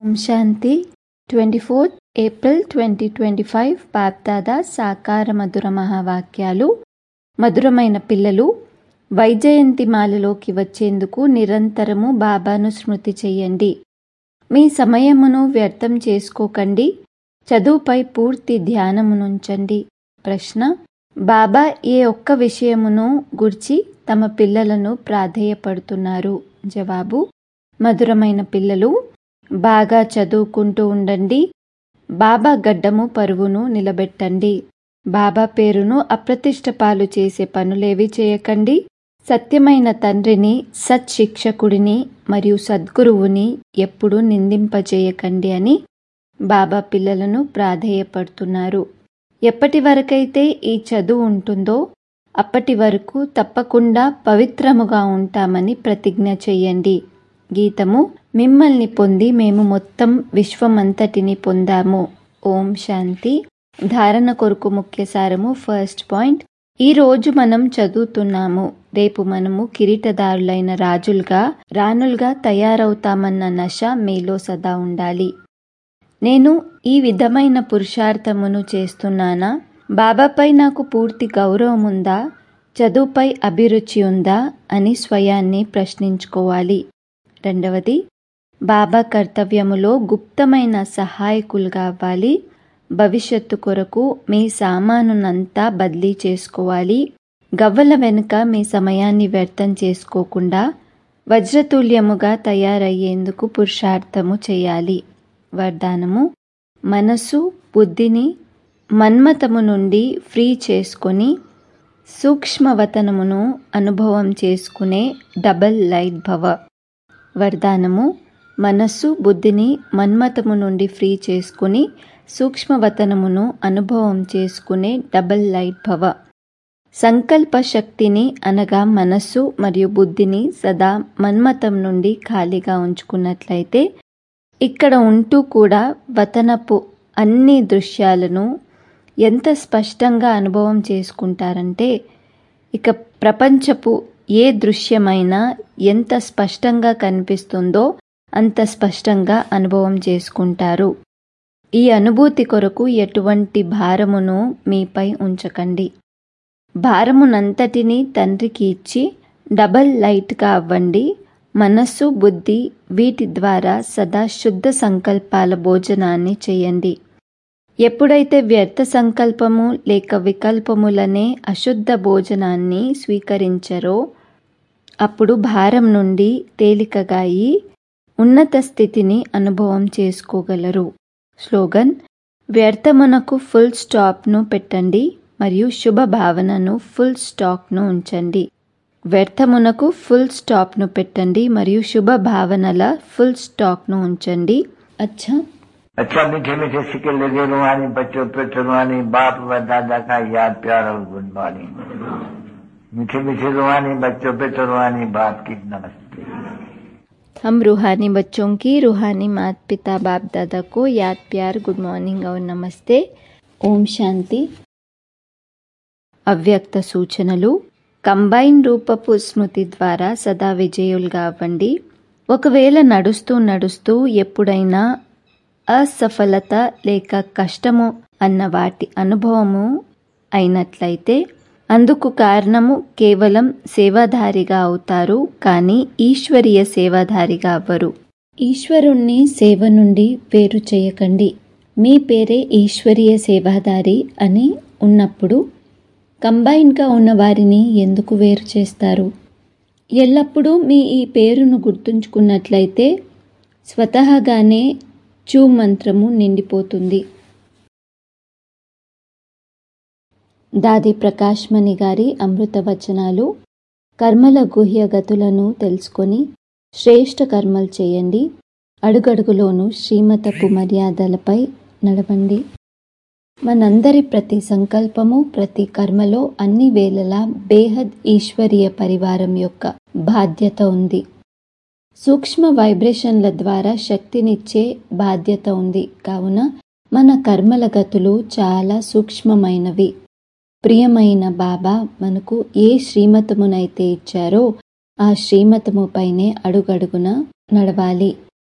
ఓం Shanti twenty fourth April twenty twenty five Bapdada సాకార మధుర మహావాక్యాలు మధురమైన పిల్లలు వైజయంతి మాలలోకి వచ్చేందుకు నిరంతరము బాబాను స్మృతి చెయ్యండి మీ సమయమును వ్యర్థం చేసుకోకండి చదువుపై పూర్తి ధ్యానమునుంచండి ప్రశ్న బాబా ఏ ఒక్క విషయమును గుర్చి తమ పిల్లలను ప్రాధేయపడుతున్నారు జవాబు మధురమైన పిల్లలు బాగా చదువుకుంటూ ఉండండి బాబా గడ్డము పరువును నిలబెట్టండి బాబా పేరును అప్రతిష్ట పాలు చేసే పనులేవి చేయకండి సత్యమైన తండ్రిని సత్శిక్షకుడిని మరియు సద్గురువుని ఎప్పుడూ నిందింపజేయకండి అని బాబా పిల్లలను ప్రాధేయపడుతున్నారు ఎప్పటి వరకైతే ఈ చదువు ఉంటుందో అప్పటి వరకు తప్పకుండా పవిత్రముగా ఉంటామని ప్రతిజ్ఞ చెయ్యండి గీతము మిమ్మల్ని పొంది మేము మొత్తం విశ్వమంతటిని పొందాము ఓం శాంతి ధారణ కొరకు ముఖ్య సారము ఫస్ట్ పాయింట్ ఈ రోజు మనం చదువుతున్నాము రేపు మనము కిరీటదారులైన రాజులుగా రాణులుగా తయారవుతామన్న నశ మీలో సదా ఉండాలి నేను ఈ విధమైన పురుషార్థమును చేస్తున్నానా బాబాపై నాకు పూర్తి గౌరవం ఉందా చదువుపై అభిరుచి ఉందా అని స్వయాన్ని ప్రశ్నించుకోవాలి రెండవది బాబా కర్తవ్యములో గుప్తమైన సహాయకులుగా అవ్వాలి భవిష్యత్తు కొరకు మీ సామానునంతా బదిలీ చేసుకోవాలి గవ్వల వెనుక మీ సమయాన్ని వ్యర్థం చేసుకోకుండా వజ్రతుల్యముగా తయారయ్యేందుకు పురుషార్థము చేయాలి వరదానము మనసు బుద్ధిని మన్మతము నుండి ఫ్రీ చేసుకొని సూక్ష్మవతనమును అనుభవం చేసుకునే డబల్ లైట్ భవ వరదానము మనస్సు బుద్ధిని మన్మతము నుండి ఫ్రీ చేసుకుని సూక్ష్మవతనమును అనుభవం చేసుకునే డబల్ లైట్ భవ సంకల్ప శక్తిని అనగా మనస్సు మరియు బుద్ధిని సదా మన్మతం నుండి ఖాళీగా ఉంచుకున్నట్లయితే ఇక్కడ ఉంటూ కూడా వతనపు అన్ని దృశ్యాలను ఎంత స్పష్టంగా అనుభవం చేసుకుంటారంటే ఇక ప్రపంచపు ఏ దృశ్యమైనా ఎంత స్పష్టంగా కనిపిస్తుందో అంత స్పష్టంగా అనుభవం చేసుకుంటారు ఈ అనుభూతి కొరకు ఎటువంటి భారమును మీపై ఉంచకండి భారమునంతటినీ తండ్రికి ఇచ్చి డబల్ లైట్గా అవ్వండి మనస్సు బుద్ధి వీటి ద్వారా సదా శుద్ధ సంకల్పాల భోజనాన్ని చేయండి ఎప్పుడైతే వ్యర్థ సంకల్పము లేక వికల్పములనే అశుద్ధ భోజనాన్ని స్వీకరించరో అప్పుడు భారం నుండి తేలికగా అయి ఉన్నత స్థితిని అనుభవం చేసుకోగలరు స్లోగన్ వ్యర్థమునకు ఫుల్ స్టాప్ను పెట్టండి మరియు శుభ భావనను ఫుల్ స్టాక్ను ఉంచండి వ్యర్థమునకు ఫుల్ స్టాప్ను పెట్టండి మరియు శుభ భావనల ఫుల్ స్టాక్ను ఉంచండి అచ్చా अच्छा मीठे मीठे सिक्के लगे रुहानी बच्चों पे रुहानी बाप व दादा का याद प्यार और गुड मॉर्निंग मीठे मीठे रुहानी बच्चों पे रुहानी बाप की नमस्ते हम रूहानी बच्चों की रूहानी माता पिता बाप दादा को याद प्यार गुड मॉर्निंग और नमस्ते ఓం శాంతి అవ్యక్త సూచనలు కంబైన్ రూపపు స్మృతి ద్వారా సదా విజయులుగా అవ్వండి ఒకవేళ నడుస్తూ నడుస్తూ ఎప్పుడైనా అసఫలత లేక కష్టము అన్న వాటి అనుభవము అయినట్లయితే అందుకు కారణము కేవలం సేవాధారిగా అవుతారు కానీ ఈశ్వరీయ సేవాధారిగా అవ్వరు ఈశ్వరుణ్ణి సేవ నుండి వేరు చేయకండి మీ పేరే ఈశ్వరీయ సేవాదారి అని ఉన్నప్పుడు కంబైన్గా ఉన్న వారిని ఎందుకు వేరు చేస్తారు ఎల్లప్పుడూ మీ ఈ పేరును గుర్తుంచుకున్నట్లయితే స్వతహాగానే చూ మంత్రము నిండిపోతుంది దాది ప్రకాశ్మణి గారి అమృత వచనాలు కర్మల గుహ్య గతులను తెలుసుకొని శ్రేష్ఠ కర్మలు చేయండి అడుగడుగులోనూ శ్రీమతపు మర్యాదలపై నడవండి మనందరి ప్రతి సంకల్పము ప్రతి కర్మలో అన్ని వేళలా బేహద్ ఈశ్వరీయ పరివారం యొక్క బాధ్యత ఉంది సూక్ష్మ వైబ్రేషన్ల ద్వారా శక్తినిచ్చే బాధ్యత ఉంది కావున మన కర్మల గతులు చాలా సూక్ష్మమైనవి ప్రియమైన బాబా మనకు ఏ శ్రీమతమునైతే ఇచ్చారో ఆ శ్రీమతము పైనే అడుగడుగున నడవాలి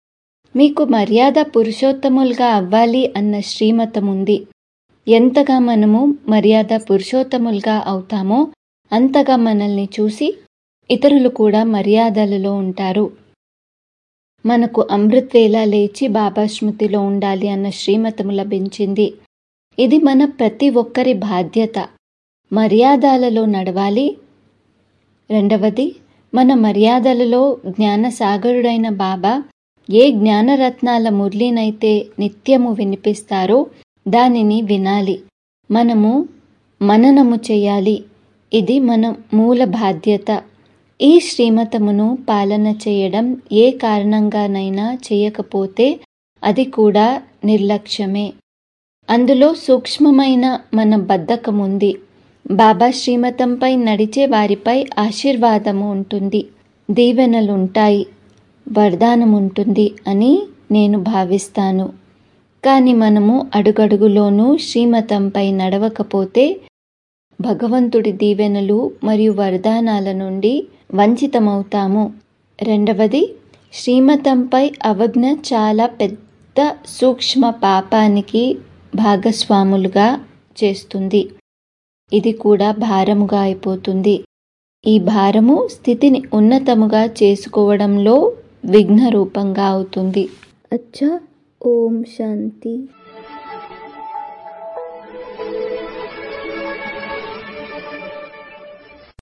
మీకు మర్యాద పురుషోత్తములుగా అవ్వాలి అన్న శ్రీమతం ఉంది ఎంతగా మనము మర్యాద పురుషోత్తములుగా అవుతామో అంతగా మనల్ని చూసి ఇతరులు కూడా మర్యాదలలో ఉంటారు మనకు అమృత్వేళ లేచి బాబా స్మృతిలో ఉండాలి అన్న శ్రీమతము లభించింది ఇది మన ప్రతి ఒక్కరి బాధ్యత మర్యాదలలో నడవాలి రెండవది మన మర్యాదలలో జ్ఞానసాగరుడైన బాబా ఏ జ్ఞానరత్నాల మురళినైతే నిత్యము వినిపిస్తారో దానిని వినాలి మనము మననము చేయాలి ఇది మన మూల బాధ్యత ఈ శ్రీమతమును పాలన చేయడం ఏ కారణంగానైనా చేయకపోతే అది కూడా నిర్లక్ష్యమే అందులో సూక్ష్మమైన మన బద్ధకం ఉంది బాబా శ్రీమతంపై నడిచే వారిపై ఆశీర్వాదము ఉంటుంది దీవెనలుంటాయి వరదానం ఉంటుంది అని నేను భావిస్తాను కానీ మనము అడుగడుగులోనూ శ్రీమతంపై నడవకపోతే భగవంతుడి దీవెనలు మరియు వరదానాల నుండి వంచితమవుతాము రెండవది శ్రీమతంపై అవజ్ఞ చాలా పెద్ద సూక్ష్మ పాపానికి భాగస్వాములుగా చేస్తుంది ఇది కూడా భారముగా అయిపోతుంది ఈ భారము స్థితిని ఉన్నతముగా చేసుకోవడంలో విఘ్న రూపంగా అవుతుంది अच्छा ओम शांति